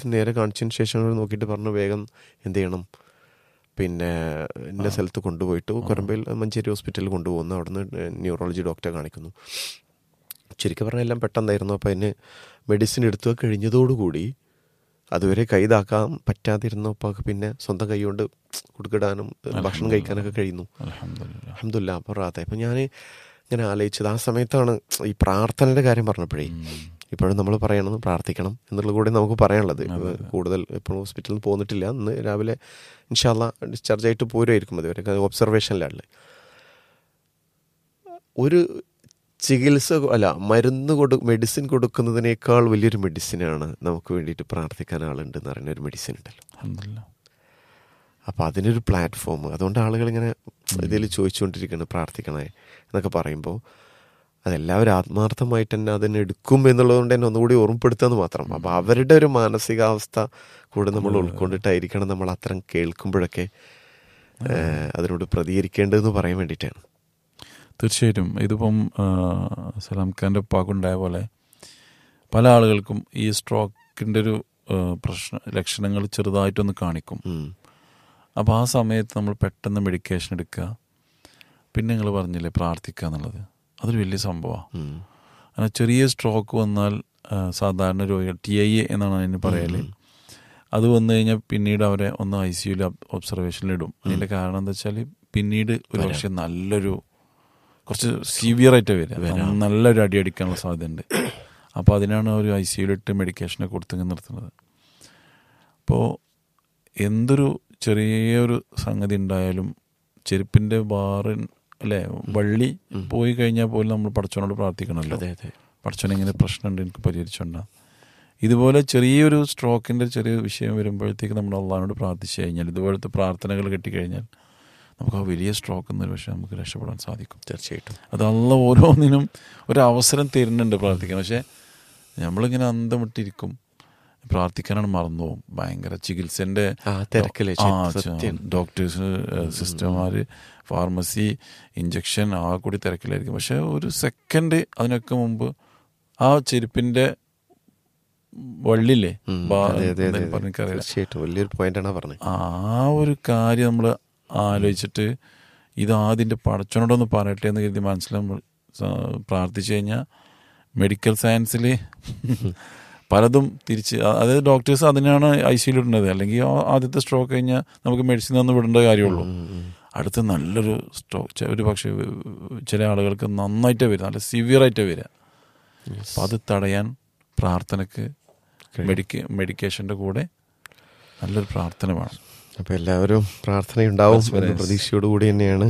Specialist നേരെ കാണിച്ചതിന് ശേഷം അവർ നോക്കിയിട്ട് പറഞ്ഞു വേഗം എന്ത് ചെയ്യണം പിന്നെ ഇന്ന സ്ഥലത്ത് കൊണ്ടുപോയിട്ട് കൊരമ്പയിൽ മഞ്ചേരി ഹോസ്പിറ്റലിൽ കൊണ്ടുപോകുന്നു അവിടുന്ന് ന്യൂറോളജി ഡോക്ടറെ കാണിക്കുന്നു ശരിക്കും പറഞ്ഞാൽ എല്ലാം പെട്ടെന്നായിരുന്നു അപ്പോൾ അതിന് മെഡിസിൻ എടുത്തു കഴിഞ്ഞതോടുകൂടി അതുവരെ കൈതാക്കാൻ പറ്റാതിരുന്നപ്പോൾ പിന്നെ സ്വന്തം കൈ കൊണ്ട് കുടുക്കിടാനും ഭക്ഷണം കഴിക്കാനൊക്കെ കഴിയുന്നു അൽഹംദുലില്ലാ അഹമ്മദില്ല അപ്പോൾ റാത്ത ഇപ്പം ഞാൻ ഇങ്ങനെ ആലോചിച്ചത് ആ സമയത്താണ് ഈ പ്രാർത്ഥനയുടെ കാര്യം പറഞ്ഞപ്പോഴേ ഇപ്പോഴും നമ്മൾ പറയണം പ്രാർത്ഥിക്കണം എന്നുള്ളത് കൂടി നമുക്ക് പറയാനുള്ളത് കൂടുതൽ ഇപ്പോൾ ഹോസ്പിറ്റലിൽ പോന്നിട്ടില്ല ഇന്ന് രാവിലെ ഇൻഷാല്ല ഡിസ്ചാർജ് ആയിട്ട് പോരുമായിരിക്കും അതുവരെ ഒബ്സർവേഷനിലാണ് ഒരു ചികിത്സ അല്ല മരുന്ന് കൊടു മെഡിസിൻ കൊടുക്കുന്നതിനേക്കാൾ വലിയൊരു മെഡിസിനാണ് നമുക്ക് വേണ്ടിയിട്ട് പ്രാർത്ഥിക്കാൻ ആളുണ്ട് എന്ന് പറയുന്ന ഒരു മെഡിസിൻ ഉണ്ടല്ലോ അൽഹംദുലില്ലാ അപ്പോൾ അതിനൊരു പ്ലാറ്റ്ഫോം അതുകൊണ്ട് ആളുകൾ ഇങ്ങനെ ഇതിൽ ചോദിച്ചുകൊണ്ടിരിക്കുകയാണ് പ്രാർത്ഥിക്കണേ എന്നൊക്കെ പറയുമ്പോൾ അതെല്ലാവരും ആത്മാർത്ഥമായിട്ട് തന്നെ അതിനെ എടുക്കും എന്നുള്ളതുകൊണ്ട് തന്നെ ഒന്നുകൂടി ഓർമ്മപ്പെടുത്തുന്നത് മാത്രം അപ്പോൾ അവരുടെ ഒരു മാനസികാവസ്ഥ കൂടെ നമ്മൾ ഉൾക്കൊണ്ടിട്ടായിരിക്കണം നമ്മൾ അത്തരം കേൾക്കുമ്പോഴൊക്കെ ഏഹ്, അതിനോട് പ്രതികരിക്കേണ്ടതെന്ന് പറയാൻ വേണ്ടിയിട്ടാണ് തീർച്ചയായിട്ടും ഇതിപ്പം ആ, സലാം ഖാൻ്റെ ഉപ്പാക്കുണ്ടായ പോലെ പല ആളുകൾക്കും ഈ സ്ട്രോക്കിൻ്റെ ഒരു ആ, പ്രശ്ന ലക്ഷണങ്ങൾ ചെറുതായിട്ടൊന്ന് കാണിക്കും ഉം. അപ്പോൾ ആ സമയത്ത് നമ്മൾ പെട്ടെന്ന് മെഡിക്കേഷൻ എടുക്കുക പിന്നെ നിങ്ങൾ പറഞ്ഞില്ലേ പ്രാർത്ഥിക്കുക എന്നുള്ളത് അതൊരു വലിയ സംഭവമാണ് ഉം. അങ്ങനെ ചെറിയ സ്ട്രോക്ക് വന്നാൽ ആ, സാധാരണ രോഗികൾ ടി ഐ എ എന്നാണ് അതിന് പറയല് അത് വന്നു കഴിഞ്ഞാൽ പിന്നീട് അവരെ ഒന്ന് ഐ സിയുയിൽ ഒബ്സർവേഷനിൽ ഇടും അതിൻ്റെ കാരണം എന്താ വെച്ചാൽ പിന്നീട് ഒരു പക്ഷേ നല്ലൊരു കുറച്ച് സിവിയർ ആയിട്ട് വരിക നല്ലൊരു അടി അടിക്കാനുള്ള സാധ്യതയുണ്ട് അപ്പോൾ അതിനാണ് ഒരു ഐ സിയുലിട്ട് മെഡിക്കേഷനെ കൊടുത്തിങ്ങനെ നിർത്തുന്നത് അപ്പോൾ എന്തൊരു ചെറിയൊരു സംഗതി ഉണ്ടായാലും ചെരുപ്പിൻ്റെ ബാറിൻ അല്ലേ വള്ളി പോയി കഴിഞ്ഞാൽ പോലും നമ്മൾ പടച്ചവനോട് പ്രാർത്ഥിക്കണമല്ലോ അതെ അതെ പടച്ചവൻ ഇങ്ങനെ പ്രശ്നമുണ്ട് എനിക്ക് പരിഹരിച്ചുണ്ടാ ഇതുപോലെ ചെറിയൊരു സ്ട്രോക്കിൻ്റെ ചെറിയ വിഷയം വരുമ്പോഴത്തേക്ക് നമ്മൾ അള്ളഹാനോട് പ്രാർത്ഥിച്ചു കഴിഞ്ഞാൽ ഇതുപോലത്തെ പ്രാർത്ഥനകൾ കിട്ടിക്കഴിഞ്ഞാൽ നമുക്ക് ആ വലിയ സ്ട്രോക്ക് എന്നൊരു പക്ഷേ നമുക്ക് രക്ഷപ്പെടാൻ സാധിക്കും തീർച്ചയായിട്ടും അത് അള്ള ഓരോന്നിനും ഒരു അവസരം തരുന്നുണ്ട് പ്രാർത്ഥിക്കാൻ പക്ഷേ നമ്മളിങ്ങനെ അന്തമിട്ടിരിക്കും പ്രാർത്ഥിക്കാനാണ് മറന്നു പോകും ഭയങ്കര ചികിത്സന്റെ ആ തിരക്കിലെ ആ, സത്യം ഡോക്ടേഴ്സ് സിസ്റ്റർമാർ ഫാർമസി ഇഞ്ചക്ഷൻ ആ കൂടി തിരക്കിലായിരിക്കും പക്ഷെ ഒരു സെക്കൻഡ് അതിനൊക്കെ മുമ്പ് ആ ചെരുപ്പിന്റെ വള്ളില്ലേ ഉം. ബാ- അതെ, അതെ, അതെ, എന്താ അതെ. പറഞ്ഞ എനിക്കറിയില്ല. തീർച്ചയായിട്ടും വലിയൊരു പോയിന്റാണ് പറഞ്ഞത് ആ ഒരു കാര്യം നമ്മൾ ആലോചിച്ചിട്ട് ഇത് ആദ്യൻ്റെ പടച്ചോനോടൊന്ന് പറയട്ടെ എന്ന് കരുതി മനസ്സിൽ നമ്മൾ സ- പ്രാർത്ഥിച്ചു കഴിഞ്ഞാൽ മെഡിക്കൽ സയൻസിൽ പലതും തിരിച്ച് അ- അതായത് ഡോക്ടേഴ്സ് അതിനാണ് ഐ സിയിൽ ഇടുന്നത് അല്ലെങ്കിൽ ആ ആദ്യത്തെ സ്ട്രോക്ക് കഴിഞ്ഞാൽ നമുക്ക് മെഡിസിൻ ഒന്നും വിടേണ്ട കാര്യമുള്ളൂ അടുത്ത നല്ലൊരു സ്ട്രോക്ക് ഒരു പക്ഷേ ചില ആളുകൾക്ക് നന്നായിട്ടേ വരിക നല്ല സിവിയർ ആയിട്ടേ വരിക അപ്പം അത് തടയാൻ പ്രാർത്ഥനക്ക് മെഡിക്ക മെഡിക്കേഷൻ്റെ കൂടെ നല്ലൊരു പ്രാർത്ഥന വേണം അപ്പോൾ എല്ലാവരും പ്രാർത്ഥനയുണ്ടാവും എന്ന പ്രതീക്ഷയോടുകൂടി തന്നെയാണ്